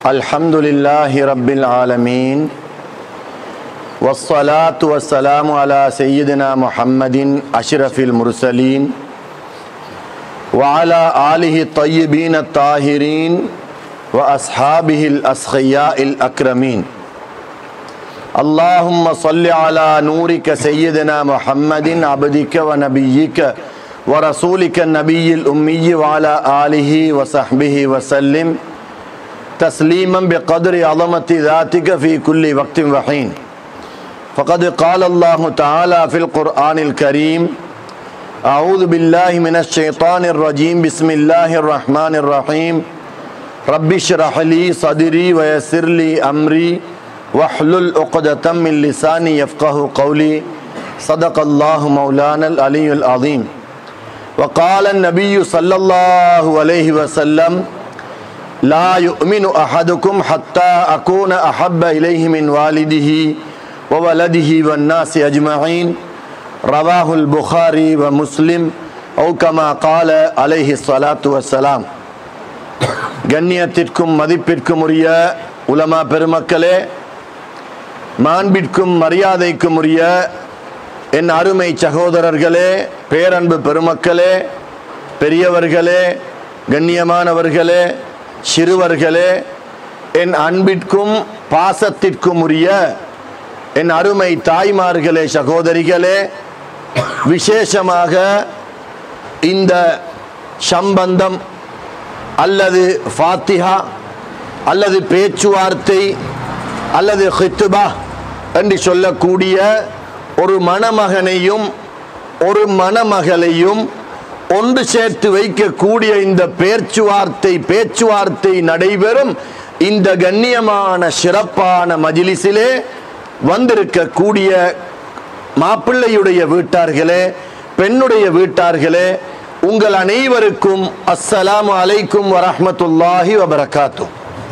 الحمد لله رب العالمين والصلاة والسلام على سيدنا محمد أشرف المرسلين وعلى آله الطيبين الطاهرين وأصحابه الأسخياء الأكرمين اللهم صل على نورك سيدنا محمد عبدك ونبيك ورسولك النبي الأمي وعلى آله وصحبه وسلم تسليما بقدر عظمة ذاتك في كل وقت وحين فقد قال الله تعالى في القرآن الكريم أعوذ بالله من الشيطان الرجيم بسم الله الرحمن الرحيم رب اشرح لي صدري ويسر لي أمري واحلل عقدة من لساني يفقه قولي صدق الله مولانا العلي العظيم وقال النبي صلى الله عليه وسلم لا يؤمن أحدكم حتى أكون أحب إليه من والده وولده والناس أجمعين رواه البخاري ومسلم أو كما قال عليه الصلاة والسلام கண்ணியத்திற்கும் மதிப்பிற்கும் உரிய உலமா பெருமக்களே மாண்பிற்கும் மரியாதைக்கும் உரிய என் அருமை சகோதரர்களே பேரன்பு பெருமக்களே பெரியவர்களே கண்ணியமானவர்களே சிறுவர்களே என் அன்பிற்கும் பாசத்திற்கும் உரிய என் அருமை தாய்மார்களே சகோதரிகளே விசேஷமாக இந்த சம்பந்தம் அல்லது ஃபாத்திஹா அல்லது பேச்சுவார்த்தை அல்லது ஹித்துபா என்று சொல்லக்கூடிய ஒரு மணமகனையும் ஒரு மணமகளையும் ஒன்று சேர்த்து வைக்கக்கூடிய இந்த பேச்சுவார்த்தை பேச்சுவார்த்தை நடைபெறும் இந்த கண்ணியமான சிறப்பான மஜிலிசிலே வந்திருக்கக்கூடிய மாப்பிள்ளையுடைய வீட்டார்களே பெண்ணுடைய வீட்டார்களே உங்கள் அனைவருக்கும் அஸ்ஸலாமு அலைக்கும் வரஹமத்துல்லாஹி வபரகாத்து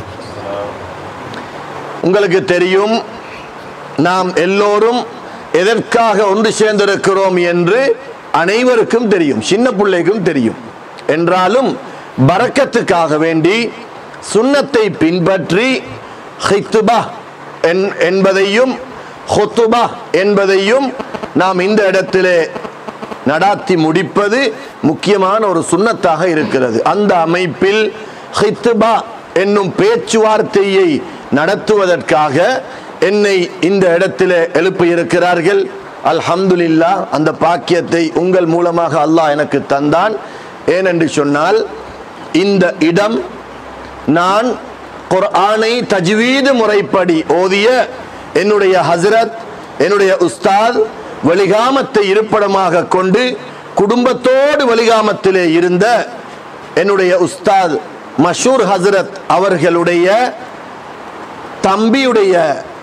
உங்களுக்கு தெரியும் நாம் எல்லோரும் எதற்காக ஒன்று சேர்ந்திருக்கிறோம் என்று அனைவருக்கும் தெரியும் சின்ன பிள்ளைக்கும் தெரியும் என்றாலும் பறக்கத்துக்காக வேண்டி சுண்ணத்தை பின்பற்றி ஹித்துபா என்பதையும் ஹொத்துபா என்பதையும் நாம் இந்த இடத்திலே நடாத்தி முடிப்பது முக்கியமான ஒரு சுண்ணத்தாக இருக்கிறது அந்த அமைப்பில் ஹித்துபா என்னும் பேச்சுவார்த்தையை நடத்துவதற்காக என்னை இந்த இடத்திலே எழுப்பி இருக்கிறார்கள் அல்ஹம்துலில்லா அந்த பாக்கியத்தை உங்கள் மூலமாக அல்லாஹ் எனக்கு தந்தான் ஏனென்று சொன்னால் இந்த இடம் நான் குர்ஆனை தஜ்வீது முறைப்படி ஓதிய என்னுடைய ஹசரத் என்னுடைய உஸ்தாத் வலிகாமத்தை இருப்பிடமாக கொண்டு குடும்பத்தோடு வலிகாமத்திலே இருந்த என்னுடைய உஸ்தாத் மஷூர் ஹசரத் அவர்களுடைய தம்பியுடைய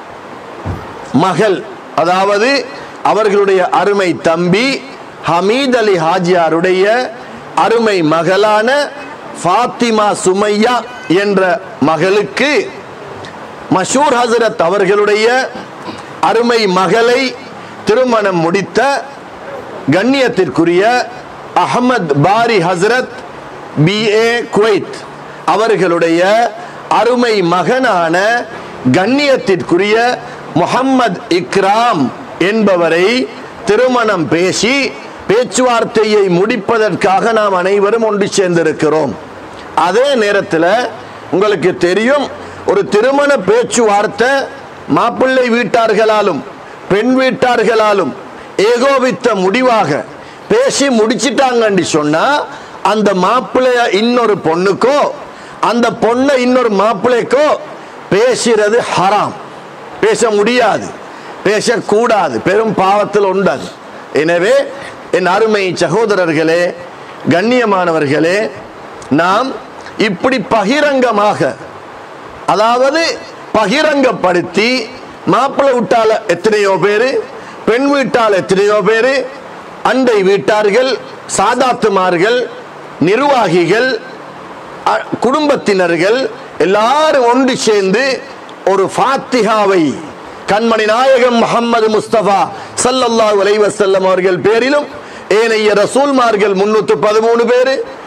மகள் அதாவது அவர்களுடைய அருமை தம்பி ஹமீத் அலி ஹாஜியாருடைய அருமை மகளான ஃபாத்திமா சுமையா என்ற மகளுக்கு மஷூர் ஹசரத் அவர்களுடைய அருமை மகளை திருமணம் முடித்த கண்ணியத்திற்குரிய அகமது பாரி ஹசரத் பி ஏ குவைத் அவர்களுடைய அருமை மகனான கண்ணியத்திற்குரிய முகம்மது இக்ராம் என்பவரை திருமணம் பேசி பேச்சுவார்த்தையை முடிப்பதற்காக நாம் அனைவரும் ஒன்று சேர்ந்திருக்கிறோம் அதே நேரத்தில் உங்களுக்கு தெரியும் ஒரு திருமண பேச்சுவார்த்தை மாப்பிள்ளை வீட்டார்களாலும் பெண் வீட்டார்களாலும் ஏகோபித்த முடிவாக பேசி முடிச்சிட்டாங்கன்னு சொன்னா அந்த மாப்பிள்ளைய இன்னொரு பொண்ணுக்கோ அந்த பொண்ணை இன்னொரு மாப்பிள்ளைக்கோ பேசுறது ஹராம் பேச முடியாது பேசக்கூடாது பெரும் பாவத்தில் உண்டது எனவே என் அருமை சகோதரர்களே கண்ணியமானவர்களே நாம் இப்படி பகிரங்கமாக அதாவது பகிரங்கப்படுத்தி மாப்பிள்ளை விட்டால எத்தனையோ பேரு பெண் வீட்டால் எத்தனையோ பேரு அண்டை வீட்டார்கள் சாதாத்துமார்கள் நிர்வாகிகள் குடும்பத்தினர்கள் எல்லாரும் ஒன்று சேர்ந்து ஒரு ஃபாத்திகாவை கண்மணி நாயகம் முகமது முஸ்தபா சல்லல்லா வலைவசல்லம் அவர்கள் பேரிலும் ஏனைய ரசூல்மார்கள் முன்னூத்தி பதிமூணு பேரு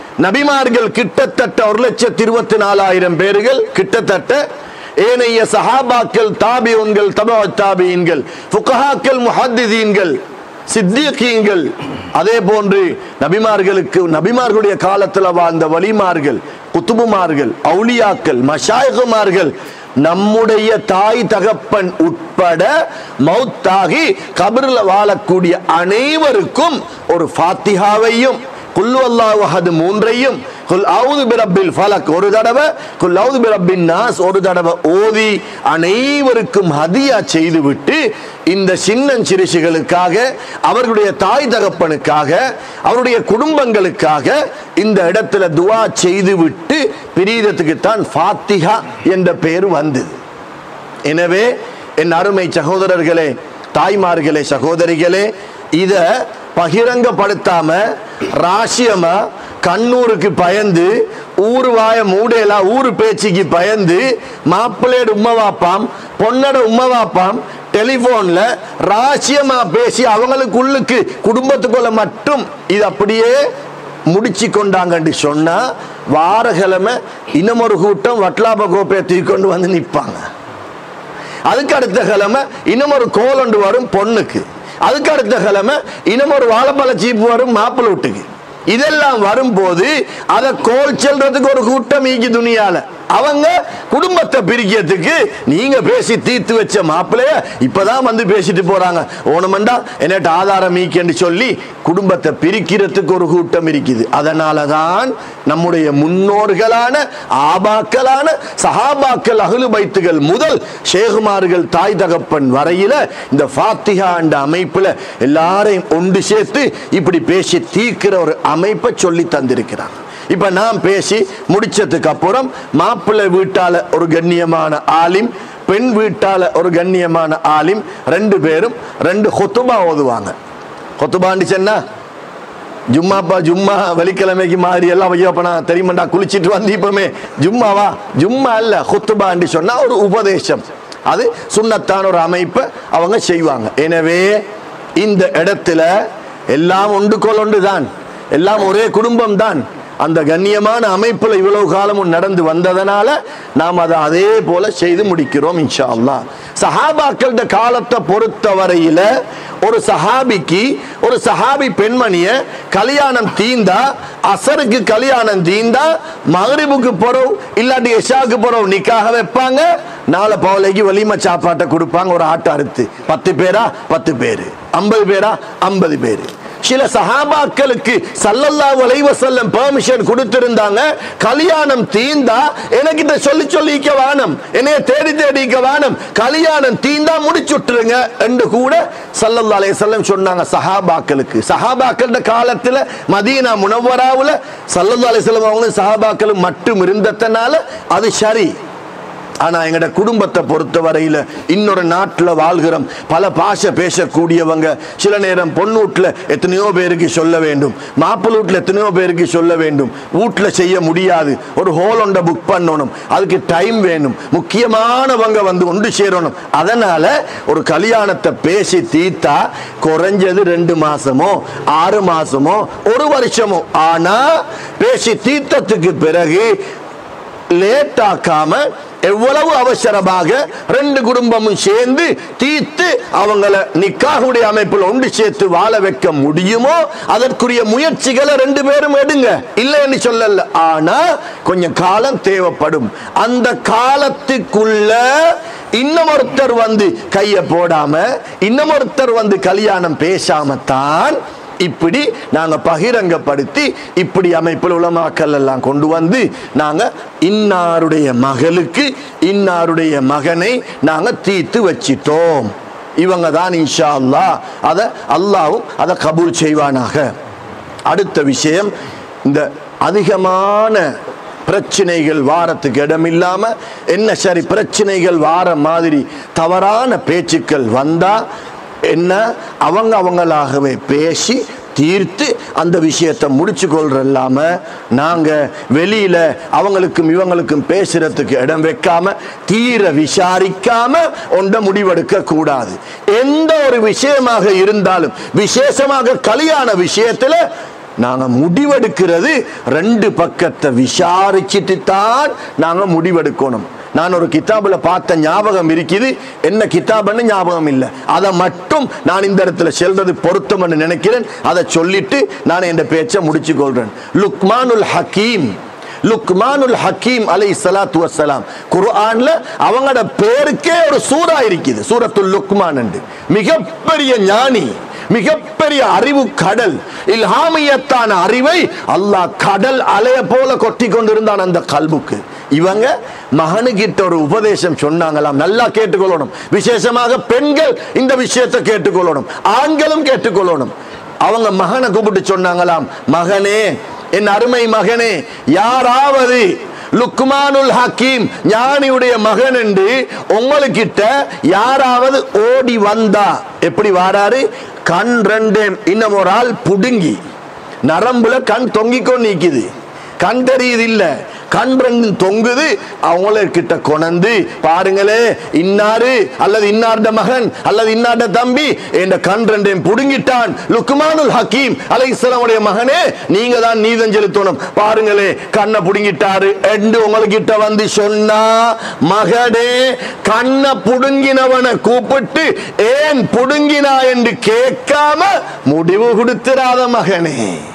நபிமார்கள் கிட்டத்தட்ட ஒரு லட்சத்தி இருபத்தி நாலாயிரம் பேர்கள் கிட்டத்தட்ட ஏனைய சஹாபாக்கள் தாபியூன்கள் தபா தாபியன்கள் ஃபுகஹாக்கள் முஹத்திதீன்கள் சித்தியக்கீங்கள் அதே போன்று நபிமார்களுக்கு நபிமார்களுடைய காலத்தில் வாழ்ந்த வலிமார்கள் குத்துபுமார்கள் அவுலியாக்கள் மஷாயகுமார்கள் நம்முடைய தாய் தகப்பன் உட்பட மௌத்தாகி கபரில் வாழக்கூடிய அனைவருக்கும் ஒரு ஃபாத்திஹாவையும் குல்லு அல்லாஹ் அஹது மூன்றையும் குல் அவுது பிரபில் ஃபலக் ஒரு தடவை குல் அவுது பிரபின் நாஸ் ஒரு தடவை ஓதி அனைவருக்கும் ஹதியா செய்துவிட்டு இந்த சின்னஞ்சிறுசுகளுக்காக அவர்களுடைய தாய் தகப்பனுக்காக அவருடைய குடும்பங்களுக்காக இந்த இடத்துல துவா செய்துவிட்டு பிரியதத்துக்கு தான் ஃபாத்திஹா என்ற பெயர் வந்தது எனவே என் அருமை சகோதரர்களே தாய்மார்களே சகோதரிகளே இத பகிரங்கப்படுத்தாம ராசியமா கண்ணூருக்கு பயந்து ஊர் வாய மூடையெல்லாம் ஊர் பேச்சுக்கு பயந்து மாப்பிள்ளையோட உம்மவாப்பாம் பொண்ணோட உம்மவாப்பாம் டெலிபோன்ல ராசியமா பேசி அவங்களுக்குள்ளுக்கு குடும்பத்துக்குள்ள மட்டும் இது அப்படியே முடிச்சு கொண்டாங்கன்னு சொன்னா வாரக்கிழமை இன்னும் ஒரு கூட்டம் வட்லாப கோப்பையை தூக்கி கொண்டு வந்து நிற்பாங்க அதுக்கு அடுத்த கிழமை இன்னும் ஒரு கோல் ஒன்று வரும் பொண்ணுக்கு அதுக்கு அடுத்த கிழமை இன்னும் ஒரு வாழைப்பழ சீப்பு வரும் மாப்பிள்ளை வீட்டுக்கு இதெல்லாம் வரும்போது அதை கோல் செல்றதுக்கு ஒரு கூட்டம் ஈக்கி துணியால அவங்க குடும்பத்தை பிரிக்கிறதுக்கு நீங்க பேசி தீர்த்து வச்ச மாப்பிள்ளைய இப்பதான் வந்து பேசிட்டு போறாங்க ஓணமண்டா என்னட்ட ஆதாரம் ஈக்கன்னு சொல்லி குடும்பத்தை பிரிக்கிறதுக்கு ஒரு கூட்டம் இருக்குது அதனால தான் நம்முடைய முன்னோர்களான ஆபாக்களான சஹாபாக்கள் அகலு பைத்துகள் முதல் ஷேகுமார்கள் தாய் தகப்பன் வரையில இந்த ஃபாத்திஹா என்ற அமைப்புல எல்லாரையும் ஒன்று சேர்த்து இப்படி பேசி தீர்க்கிற ஒரு அமைப்பை சொல்லி தந்திருக்கிறாங்க இப்ப நான் பேசி முடிச்சதுக்கு அப்புறம் மாப்பிள்ளை வீட்டால ஒரு கண்ணியமான ஆலிம் பெண் வீட்டால ஒரு கண்ணியமான ஆலிம் ரெண்டு பேரும் ரெண்டு ஹொத்துபா ஓதுவாங்க ஹொத்துபான்னு சொன்னா ஜும்மாப்பா ஜும்மா வெள்ளிக்கிழமைக்கு மாதிரி எல்லாம் ஐயோப்பா தெரியுமாண்டா குளிச்சிட்டு வந்து இப்பமே ஜும்மாவா ஜும்மா இல்ல ஹுத்துபான்னு சொன்னா ஒரு உபதேசம் அது சுண்ணத்தான ஒரு அமைப்பை அவங்க செய்வாங்க எனவே இந்த இடத்துல எல்லாம் ஒன்று கோல் ஒன்று தான் எல்லாம் ஒரே குடும்பம் தான் அந்த கண்ணியமான அமைப்புல இவ்வளவு காலமும் நடந்து வந்ததனால நாம் அதை அதே போல செய்து முடிக்கிறோம் இன்ஷா அல்லாஹ் சஹாபாக்கள காலத்தை பொறுத்த வரையில ஒரு சஹாபிக்கு ஒரு சஹாபி பெண்மணிய கல்யாணம் தீந்தா அசருக்கு கல்யாணம் தீந்தா மகரிபுக்கு போறோம் இல்லாட்டி எஷாக்கு போறோம் நிக்காக வைப்பாங்க நாளை பவலைக்கு வலிமை சாப்பாட்டை கொடுப்பாங்க ஒரு ஆட்டை அறுத்து பத்து பேரா பத்து பேரு ஐம்பது பேரா ஐம்பது பேரு சில சஹாபாக்களுக்கு சல்லல்லாஹு அலைஹி வஸல்லம் பெர்மிஷன் கொடுத்திருந்தாங்க கல்யாணம் தீந்தா எனக்கிட்ட சொல்லி சொல்லி இக்க வானம் என்னைய தேடி தேடி இக்க வானம் கல்யாணம் தீந்தா முடிச்சு விட்டுருங்க என்று கூட சல்லல்லாஹு அலைஹி வஸல்லம் சொன்னாங்க சஹாபாக்களுக்கு சஹாபாக்களோட காலத்துல மதீனா முனவராவுல சல்லல்லாஹு அலைஹி வஸல்லம் அவங்களும் சஹாபாக்களும் மட்டும் இருந்ததனால அது சரி ஆனா எங்கட குடும்பத்தை பொறுத்த வரையில இன்னொரு நாட்டுல வாழ்கிறோம் பல பாஷை பேசக்கூடியவங்க சில நேரம் பொண்ணூட்ல எத்தனையோ பேருக்கு சொல்ல வேண்டும் மாப்பிள்ளூட்ல எத்தனையோ பேருக்கு சொல்ல வேண்டும் வீட்டுல செய்ய முடியாது ஒரு ஹோல் ஒன்றை புக் பண்ணணும் அதுக்கு டைம் வேணும் முக்கியமானவங்க வந்து ஒன்று சேரணும் அதனால ஒரு கல்யாணத்தை பேசி தீர்த்தா குறைஞ்சது ரெண்டு மாசமோ ஆறு மாசமோ ஒரு வருஷமோ ஆனா பேசி தீர்த்தத்துக்கு பிறகு லேட் ஆக்காம எவ்வளவு அவசரமாக ரெண்டு குடும்பமும் சேர்ந்து தீர்த்து அவங்கள நிக்காகுடைய அமைப்பில் ஒன்று சேர்த்து வாழ வைக்க முடியுமோ அதற்குரிய முயற்சிகளை ரெண்டு பேரும் எடுங்க இல்லைன்னு சொல்லல ஆனா கொஞ்சம் காலம் தேவைப்படும் அந்த காலத்துக்குள்ள இன்னமொருத்தர் வந்து கைய போடாம இன்னமொருத்தர் வந்து கல்யாணம் பேசாம தான் இப்படி நாங்க பகிரங்கப்படுத்தி இப்படி அமைப்பில் உலமாக்கல் எல்லாம் கொண்டு வந்து நாங்க இன்னாருடைய மகளுக்கு இன்னாருடைய மகனை நாங்க தீர்த்து வச்சிட்டோம் இவங்க தான் இன்ஷா அல்லாஹ் அதை அல்லாவும் அதை கபூல் செய்வானாக அடுத்த விஷயம் இந்த அதிகமான பிரச்சனைகள் வாரத்துக்கு இடமில்லாம என்ன சரி பிரச்சனைகள் வார மாதிரி தவறான பேச்சுக்கள் வந்தா என்ன அவங்க அவங்களாகவே பேசி தீர்த்து அந்த விஷயத்தை முடிச்சு கொள்றல்லாம நாங்க வெளியில அவங்களுக்கும் இவங்களுக்கும் பேசுறதுக்கு இடம் வைக்காம தீர விசாரிக்காம ஒன்ற முடிவெடுக்க கூடாது எந்த ஒரு விஷயமாக இருந்தாலும் விசேஷமாக கல்யாண விஷயத்துல நாங்க முடிவெடுக்கிறது ரெண்டு பக்கத்தை விசாரிச்சுட்டு தான் நாங்க முடிவெடுக்கணும் நான் ஒரு கிதாபுல பார்த்த ஞாபகம் இருக்குது என்ன கிதாபுன்னு ஞாபகம் இல்லை அதை மட்டும் நான் இந்த இடத்துல செல்றது பொருத்தம்னு நினைக்கிறேன் அதை சொல்லிட்டு நான் என் பேச்சை முடிச்சு கொள்றேன் லுக்மானுல் ஹக்கீம் லுக்மானுல் ஹக்கீம் அலை சலாத்து வசலாம் குர்ஆன்ல அவங்களோட பேருக்கே ஒரு சூறா இருக்குது சூரத்துல் லுக்மான் என்று மிகப்பெரிய ஞானி மிகப்பெரிய அறிவு கடல் இல்ஹாமியத்தான அறிவை அல்லாஹ் கடல் அலைய போல கொட்டி கொண்டிருந்தான் அந்த கல்புக்கு இவங்க மகனுக்கிட்ட ஒரு உபதேசம் சொன்னாங்களாம் நல்லா கேட்டுக்கொள்ளணும் விசேஷமாக பெண்கள் இந்த விஷயத்தை கேட்டுக்கொள்ளணும் ஆண்களும் கேட்டுக்கொள்ளணும் அவங்க மகனை கூப்பிட்டு சொன்னாங்களாம் மகனே என் அருமை மகனே யாராவது லுக்மானுல் ஹக்கீம் ஞானியுடைய மகன் என்று உங்களுக்கிட்ட யாராவது ஓடி வந்தா எப்படி வாராரு கண் ரெண்டு இன்னும் ஒரு ஆள் புடுங்கி நரம்புல கண் தொங்கிக்கொண்டு நிக்குது கண் தெரியுது இல்ல கண் ரெண்டு தொங்குது அவங்கள கிட்ட கொணந்து பாருங்களே இன்னாரு அல்லது இன்னார்ட மகன் அல்லது இன்னார்ட தம்பி என்ற கண் ரெண்டையும் புடுங்கிட்டான் லுக்மானுல் ஹக்கீம் அலைஹிஸ்ஸலாமுடைய மகனே நீங்க தான் நீதம் செலுத்தணும் பாருங்களே கண்ணை புடுங்கிட்டாரு என்று உங்ககிட்ட வந்து சொன்னா மகனே கண்ணை புடுங்கினவனை கூப்பிட்டு ஏன் புடுங்கினா என்று கேட்காம முடிவு கொடுத்திராத மகனே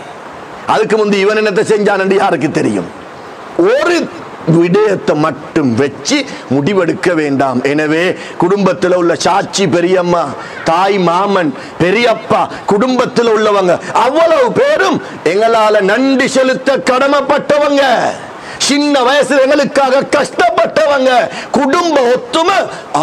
அதுக்கு முந்தி இவன் என்னத்தை செஞ்சான் யாருக்கு தெரியும் ஒரு விடயத்தை மட்டும் வச்சு முடிவெடுக்க வேண்டாம் எனவே குடும்பத்தில் உள்ள சாட்சி பெரியம்மா தாய் மாமன் பெரியப்பா குடும்பத்தில் உள்ளவங்க அவ்வளவு பேரும் எங்களால நன்றி செலுத்த கடமைப்பட்டவங்க சின்ன வயசுல எங்களுக்காக கஷ்டப்பட்டவங்க குடும்ப ஒத்துமை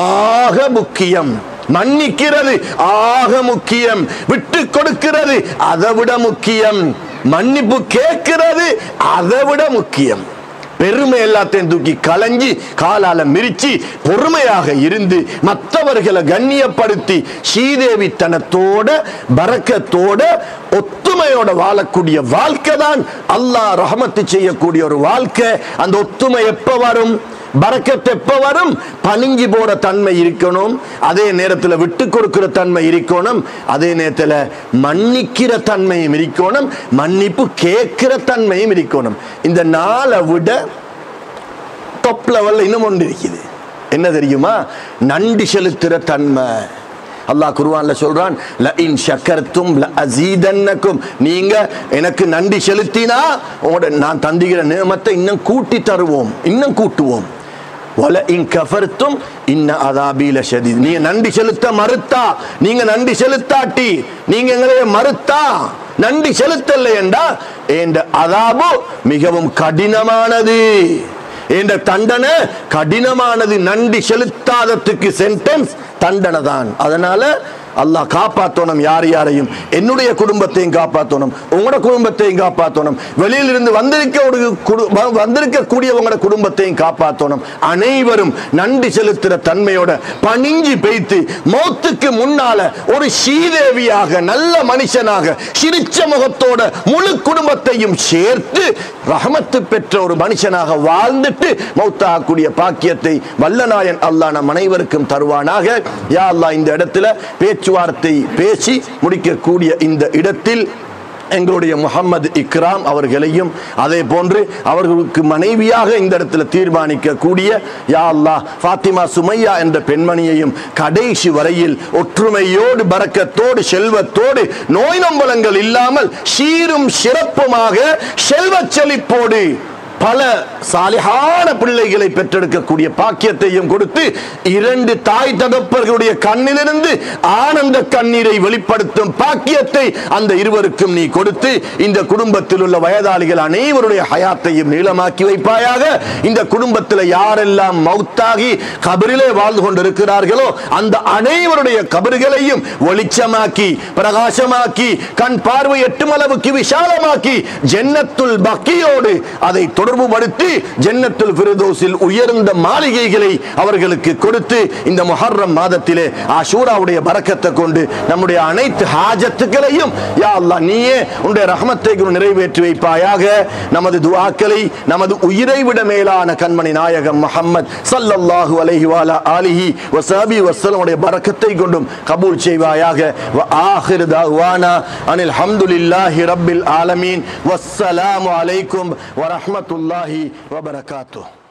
ஆக முக்கியம் மன்னிக்கிறது ஆக முக்கியம் விட்டு கொடுக்கிறது அதை விட முக்கியம் மன்னிப்பு கேட்கிறது அதை விட முக்கியம் பெருமை எல்லாத்தையும் தூக்கி களைஞ்சி காலால மிரிச்சு பொறுமையாக இருந்து மற்றவர்களை கண்ணியப்படுத்தி ஸ்ரீதேவித்தனத்தோட பறக்கத்தோட ஒத்துமையோட வாழக்கூடிய வாழ்க்கை தான் அல்லாஹ் ரஹமத்து செய்யக்கூடிய ஒரு வாழ்க்கை அந்த ஒத்துமை எப்ப வரும் பறக்கத் எப்ப வரும் பணிஞ்சு போற தன்மை இருக்கணும் அதே நேரத்தில் விட்டு கொடுக்கிற தன்மை இருக்கணும் அதே நேரத்தில் மன்னிக்கிற தன்மையும் இருக்கணும் மன்னிப்பு கேட்கிற தன்மையும் இருக்கணும் இந்த நாளை விட டாப் லெவல்ல இன்னும் ஒன்று இருக்குது என்ன தெரியுமா நன்றி செலுத்துற தன்மை அல்லாஹ் குர்ஆன்ல சொல்றான் ல இன் ஷக்கர்தும் ல அஸீதன்னக்கும் நீங்க எனக்கு நன்றி செலுத்தினா உங்களோட நான் தந்திக்கிற நியமத்தை இன்னும் கூட்டி தருவோம் இன்னும் கூட்டுவோம் வல இன் கஃபர்த்தும் இன்ன அதாபீல ஷதீத் நீங்க நன்றி செலுத்த மறுத்தா நீங்க நன்றி செலுத்தாட்டி நீங்க எங்களை மறுத்தா நன்றி செலுத்தலை என்றா என்ற அதாபு மிகவும் கடினமானது என்ற தண்டனை கடினமானது நன்றி செலுத்தாததுக்கு சென்டென்ஸ் தண்டனை தான் அதனால அல்லாஹ் காப்பாத்தணும் யார் யாரையும் என்னுடைய குடும்பத்தையும் காப்பாத்தணும் உங்களோட குடும்பத்தையும் காப்பாத்தணும் வெளியில் இருந்து வந்திருக்க ஒரு குடு- வ- வந்திருக்கக்கூடிய உங்களோட குடும்பத்தையும் காப்பாத்தணும் அனைவரும் நன்றி செலுத்துற தன்மையோட பணிஞ்சு பெய்த்து மௌத்துக்கு முன்னால ஒரு ஸ்ரீதேவியாக நல்ல மனுஷனாக சிரிச்ச முகத்தோட முழு குடும்பத்தையும் சேர்த்து ரஹமத்து பெற்ற ஒரு மனுஷனாக வாழ்ந்துட்டு மௌத்தாகக்கூடிய பாக்கியத்தை வல்லநாயன் அல்லாஹ் நம் அனைவருக்கும் தருவானாக யா அல்லாஹ் இந்த இடத்துல பேச்சுவார்த்தை பேசி முடிக்கக்கூடிய இந்த இடத்தில் எங்களுடைய முகமது இக்ராம் அவர்களையும் அதே போன்று அவர்களுக்கு மனைவியாக இந்த இடத்துல தீர்மானிக்க கூடிய யா அல்லாஹ் ஃபாத்திமா சுமையா என்ற பெண்மணியையும் கடைசி வரையில் ஒற்றுமையோடு பறக்கத்தோடு செல்வத்தோடு நோய் நம்பலங்கள் இல்லாமல் சீரும் சிறப்புமாக செல்வச் செழிப்போடு பல சாலிகான பிள்ளைகளை பெற்றெடுக்கக்கூடிய பாக்கியத்தையும் கொடுத்து இரண்டு தாய் தகப்பர்களுடைய கண்ணிலிருந்து ஆனந்த கண்ணீரை வெளிப்படுத்தும் பாக்கியத்தை அந்த இருவருக்கும் நீ கொடுத்து இந்த குடும்பத்தில் உள்ள வயதாளிகள் அனைவருடைய ஹயாத்தையும் நீளமாக்கி வைப்பாயாக இந்த குடும்பத்தில் யாரெல்லாம் மௌத்தாகி கபரிலே வாழ்ந்து கொண்டிருக்கிறார்களோ அந்த அனைவருடைய கபறுகளையும் ஒளிச்சமாக்கி பிரகாசமாக்கி கண் பார்வை எட்டும் அளவுக்கு விசாலமாக்கி ஜன்னத்துல் பக்கியோடு அதை தொடு தொடர்புபடுத்தி ஜன்னத்துல் ஃபிர்தௌஸில் உயர்ந்த மாளிகைகளை அவர்களுக்கு கொடுத்து இந்த முஹர்ரம் மாதத்திலே ஆஷூராவுடைய பரக்கத்தை கொண்டு நம்முடைய அனைத்து ஹாஜத்துக்களையும் யா அல்லாஹ் நீயே உன்னுடைய ரஹமத்தை கொண்டு நிறைவேற்றி வைப்பாயாக நமது துஆக்களை நமது உயிரை விட மேலான கண்மணி நாயகம் முஹம்மத் ஸல்லல்லாஹு அலைஹி வஆலா ஆலிஹி வஸஹபி வஸல்லமுடைய பரக்கத்தை கொண்டும் கபூல் செய்வாயாக வ ஆகிர் தஅவானா அனில் ஹம்துலில்லாஹி ரப்பில் ஆலமீன் வஸ்ஸலாமு அலைக்கும் வ ரஹ்மத்துல்லாஹி வ பரகாத்துஹு